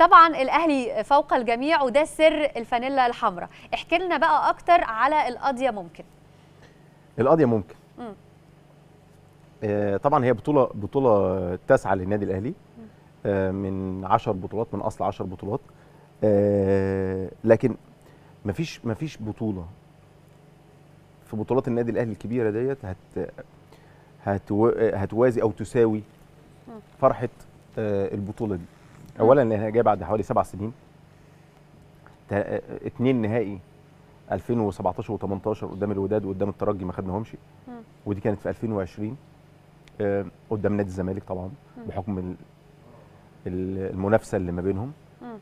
طبعا الاهلي فوق الجميع وده سر الفانيلا الحمراء احكي لنا بقى اكتر على القضيه ممكن القضيه ممكن مم. آه، طبعا هي بطوله بطوله تاسعه للنادي الاهلي آه، من 10 بطولات من اصل 10 بطولات آه، لكن مفيش مفيش بطوله في بطولات النادي الاهلي الكبيره ديت هت هتو هتوازي او تساوي فرحه آه، البطوله دي اولا لانها جايه بعد حوالي سبع سنين تا- آه، اتنين نهائي 2017 و18 قدام الوداد وقدام الترجي ما خدناهمش مم. ودي كانت في 2020 آه، قدام نادي الزمالك طبعا مم. بحكم ال- ال- المنافسه اللي ما بينهم مم.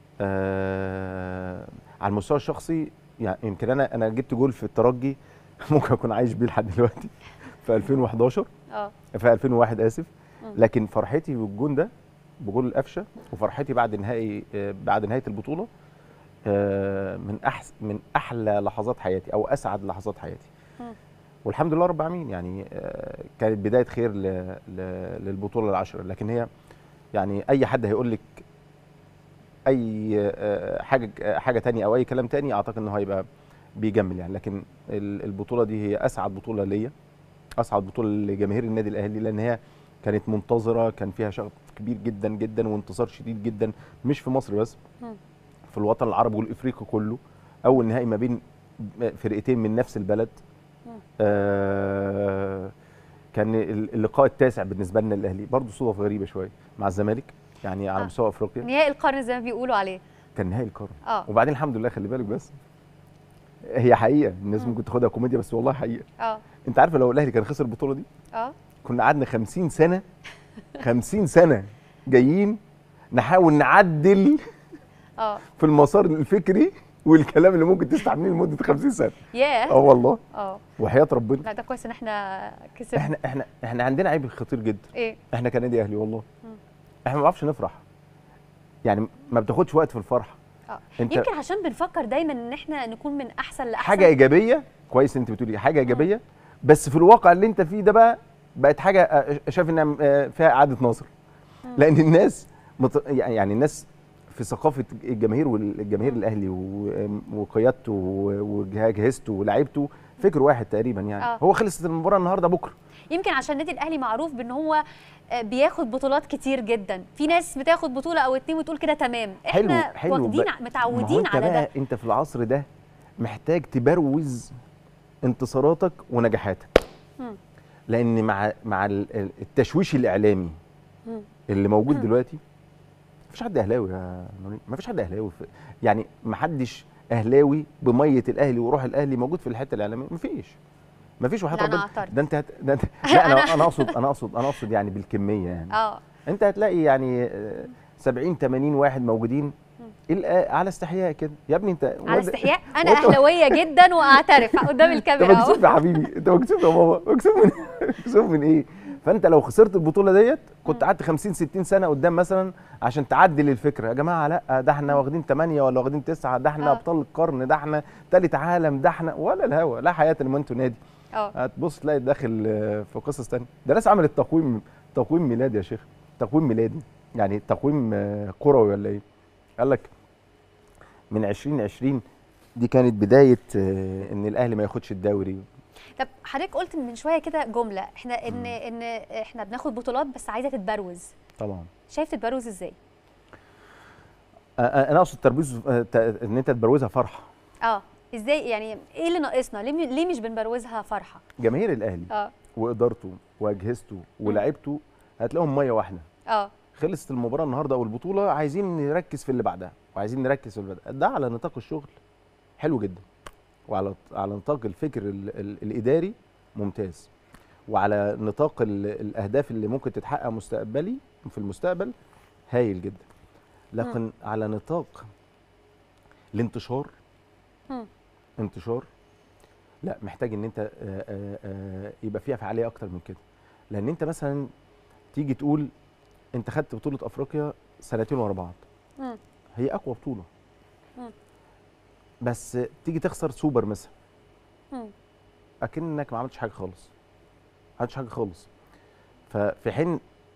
آه على المستوى الشخصي يعني يمكن انا انا جبت جول في الترجي ممكن اكون عايش بيه لحد دلوقتي في 2011 اه في 2001 اسف مم. لكن فرحتي بالجون ده بجول القفشه وفرحتي بعد نهائي آه، بعد نهايه البطوله آه، من احسن من احلى لحظات حياتي او اسعد لحظات حياتي مم. والحمد لله رب العالمين يعني آه، كانت بدايه خير ل- ل- للبطوله العشره لكن هي يعني اي حد هيقول لك اي آه، حاجه آه، حاجه تانية او اي كلام تاني اعتقد انه هيبقى بيجمل يعني لكن ال- البطوله دي هي اسعد بطوله ليا اسعد بطوله لجماهير النادي الاهلي لان هي كانت منتظره كان فيها شغف كبير جدا جدا وانتصار شديد جدا مش في مصر بس مم. في الوطن العربي والافريقي كله اول نهائي ما بين فرقتين من نفس البلد مم. آه كان ال- اللقاء التاسع بالنسبه لنا الاهلي برضه صدف غريبه شويه مع الزمالك يعني على آه. مستوى افريقيا نهائي القرن زي ما بيقولوا عليه كان نهائي القرن اه وبعدين الحمد لله خلي بالك بس هي حقيقه الناس مم. ممكن تاخدها كوميديا بس والله حقيقه اه انت عارف لو الاهلي كان خسر البطوله دي اه كنا قعدنا 50 سنه 50 سنه جايين نحاول نعدل اه في المسار الفكري والكلام اللي ممكن تستحمليه لمده 50 سنه اه ياه والله اه وحياه ربنا لا ده كويس ان احنا كسبنا احنا احنا احنا عندنا عيب خطير جدا ايه احنا كنادي اهلي والله مم. احنا ما بنعرفش نفرح يعني ما بتاخدش وقت في الفرحه اه انت يمكن عشان بنفكر دايما ان احنا نكون من احسن لاحسن حاجه ايجابيه كويس انت بتقولي حاجه ايجابيه بس في الواقع اللي انت فيه ده بقى بقت حاجه آه، شايف انها آه، فيها اعاده نظر مم. لان الناس مت... يعني الناس في ثقافه الجماهير والجماهير الاهلي و- وقيادته وجهازته ولاعيبته فكر واحد تقريبا يعني آه. هو خلصت المباراه النهارده بكره يمكن عشان النادي الاهلي معروف بان هو آه، بياخد بطولات كتير جدا في ناس بتاخد بطوله او اتنين وتقول كده تمام حلو احنا حلو واخدين ب- ع- ما هو متعودين انت على بقى ده انت في العصر ده محتاج تبروز انتصاراتك ونجاحاتك مم. لان مع مع ال- ال- التشويش الاعلامي مم. اللي موجود دلوقتي مفيش حد اهلاوي يا نورين مفيش حد اهلاوي في يعني محدش اهلاوي بميه الاهلي وروح الاهلي موجود في الحته الاعلاميه مفيش مفيش وحياه لا، أنا ربنا أعترض. ده انت هت... ده انت لا انا انا اقصد انا اقصد انا اقصد يعني بالكميه يعني اه انت هتلاقي يعني آه، 70 80 واحد موجودين الآ- على استحياء كده يا ابني انت على استحياء انا وانت- اهلاويه جدا واعترف قدام انت الكاميرا اهو مكسوف يا حبيبي انت مكسوف يا بابا مكسوف من مكسوف من ايه فانت لو خسرت البطوله ديت كنت قعدت 50 60 سنه قدام مثلا عشان تعدل الفكره يا جماعه لا ده احنا واخدين 8 ولا واخدين 9 ده احنا اه. ابطال القرن ده احنا ثالث عالم ده احنا ولا الهوا لا حياه لمن انتوا نادي اه هتبص تلاقي داخل آه، في قصص تانية ده ناس عملت تقويم تقويم ميلادي يا شيخ تقويم ميلادي يعني تقويم آه، كروي ولا ايه قال لك من 2020 دي كانت بدايه آه، ان الاهلي ما ياخدش الدوري طب حضرتك قلت من شويه كده جمله احنا ان ان احنا بناخد بطولات بس عايزه تتبروز طبعا شايف تتبروز ازاي آه، آه، انا اقصد تربيز آه، ت- ان انت تبروزها فرحه اه ازاي يعني ايه اللي ناقصنا ليه م- ليه مش بنبروزها فرحه جماهير الاهلي اه وادارته واجهزته ولاعيبته هتلاقيهم ميه واحده اه خلصت المباراه النهارده او البطوله عايزين نركز في اللي بعدها وعايزين نركز في اللي بعدها ده على نطاق الشغل حلو جدا وعلى على نطاق الفكر ال ال الاداري ممتاز وعلى نطاق ال الاهداف اللي ممكن تتحقق مستقبلي في المستقبل هايل جدا لكن على نطاق الانتشار مم. انتشار لا محتاج ان انت آه، آه، آه، يبقى فيها فعاليه اكتر من كده لان انت مثلا تيجي تقول انت خدت بطوله افريقيا سنتين ورا بعض مم. هي اقوى بطوله مم. بس تيجي تخسر سوبر مثلا مم. اكنك ما عملتش حاجه خالص ما عملتش حاجه خالص ففي حين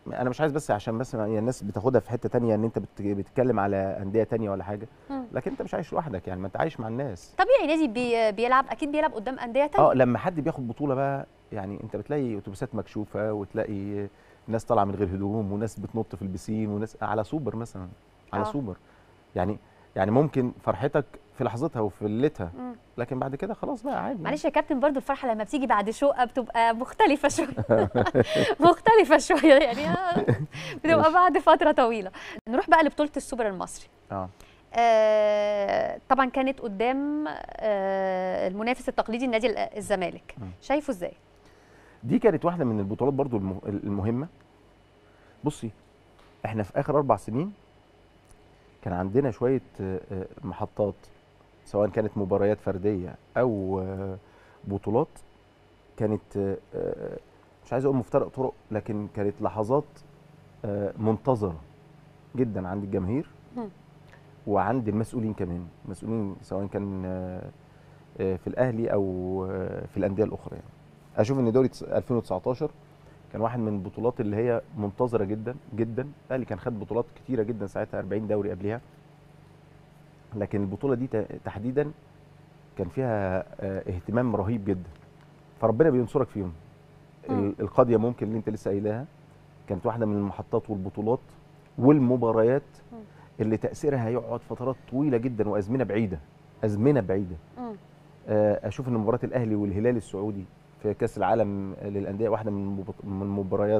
انا مش عايز بس عشان بس يعني الناس بتاخدها في حته تانية ان انت بت- بتتكلم على انديه تانية ولا حاجه مم. لكن انت مش عايش لوحدك يعني ما انت عايش مع الناس طبيعي نادي بي بيلعب اكيد بيلعب قدام انديه تانية اه لما حد بياخد بطوله بقى يعني انت بتلاقي اتوبيسات مكشوفه وتلاقي ناس طالعه من غير هدوم وناس بتنط في البسين وناس على سوبر مثلا على آه. سوبر يعني يعني ممكن فرحتك في لحظتها وفي ليلتها مم. لكن بعد كده خلاص بقى عادي معلش يا كابتن برضو الفرحه لما بتيجي بعد شقه بتبقى مختلفه شويه مختلفه شويه يعني آه، بتبقى ماشي. بعد فتره طويله نروح بقى لبطوله السوبر المصري اه آه، طبعا كانت قدام آه، المنافس التقليدي النادي ال- الزمالك مم. شايفه ازاي دي كانت واحده من البطولات برضو المه- المهمه بصي احنا في اخر اربع سنين كان عندنا شويه آه، آه، محطات سواء كانت مباريات فرديه او آه، بطولات كانت آه، آه، مش عايز اقول مفترق طرق لكن كانت لحظات آه، منتظره جدا عند الجماهير مم. وعند المسؤولين كمان المسؤولين سواء كان آه، آه، في الاهلي او آه، في الانديه الاخرى يعني اشوف ان دوري 2019 كان واحد من البطولات اللي هي منتظره جدا جدا الاهلي كان خد بطولات كتيره جدا ساعتها 40 دوري قبلها لكن البطوله دي ت- تحديدا كان فيها آه، اهتمام رهيب جدا فربنا بينصرك فيهم مم. ال- القضيه ممكن اللي انت لسه قايلاها كانت واحده من المحطات والبطولات والمباريات مم. اللي تاثيرها هيقعد فترات طويله جدا وازمنه بعيده ازمنه بعيده مم. آه، اشوف ان مباراه الاهلي والهلال السعودي في كاس العالم للانديه واحده من المبط- من المباريات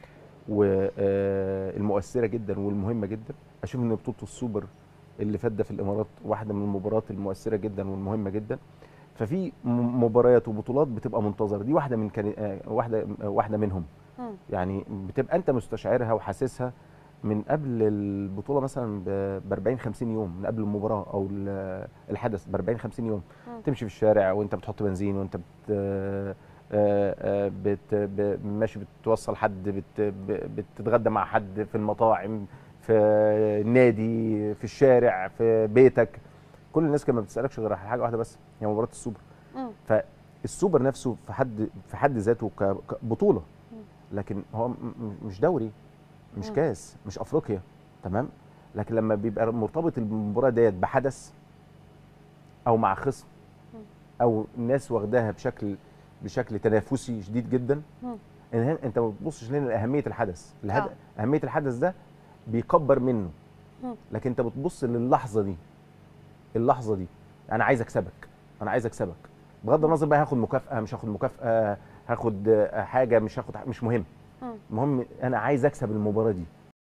والمؤثره جدا والمهمه جدا اشوف ان بطوله السوبر اللي فات ده في الامارات واحده من المباريات المؤثره جدا والمهمه جدا ففي م- مباريات وبطولات بتبقى منتظره دي واحده من كان آه، واحده آه، واحده منهم مم. يعني بتبقى انت مستشعرها وحاسسها من قبل البطوله مثلا ب 40 50 يوم من قبل المباراه او ال- الحدث ب 40 50 يوم مم. تمشي في الشارع وانت بتحط بنزين وانت بت آه، آه، بت ب- ماشي بتوصل حد بت ب- بتتغدى مع حد في المطاعم في النادي في الشارع في بيتك كل الناس كانت ما بتسالكش غير على حاجه واحده بس هي مباراه السوبر مم. فالسوبر نفسه في حد في حد ذاته ك- كبطوله لكن هو م- م- مش دوري مش مم. كاس مش افريقيا تمام لكن لما بيبقى مرتبط المباراه ديت بحدث او مع خصم او الناس واخداها بشكل بشكل تنافسي شديد جدا مم. إن هن- انت ما بتبصش لنا لاهميه الحدث الهد... آه. اهميه الحدث ده بيكبر منه مم. لكن انت بتبص للحظه دي اللحظه دي انا عايز اكسبك انا عايز اكسبك بغض النظر بقى هاخد مكافاه مش هاخد مكافاه هاخد آه، حاجه مش هاخد ح- مش مهم مم. المهم انا عايز اكسب المباراه دي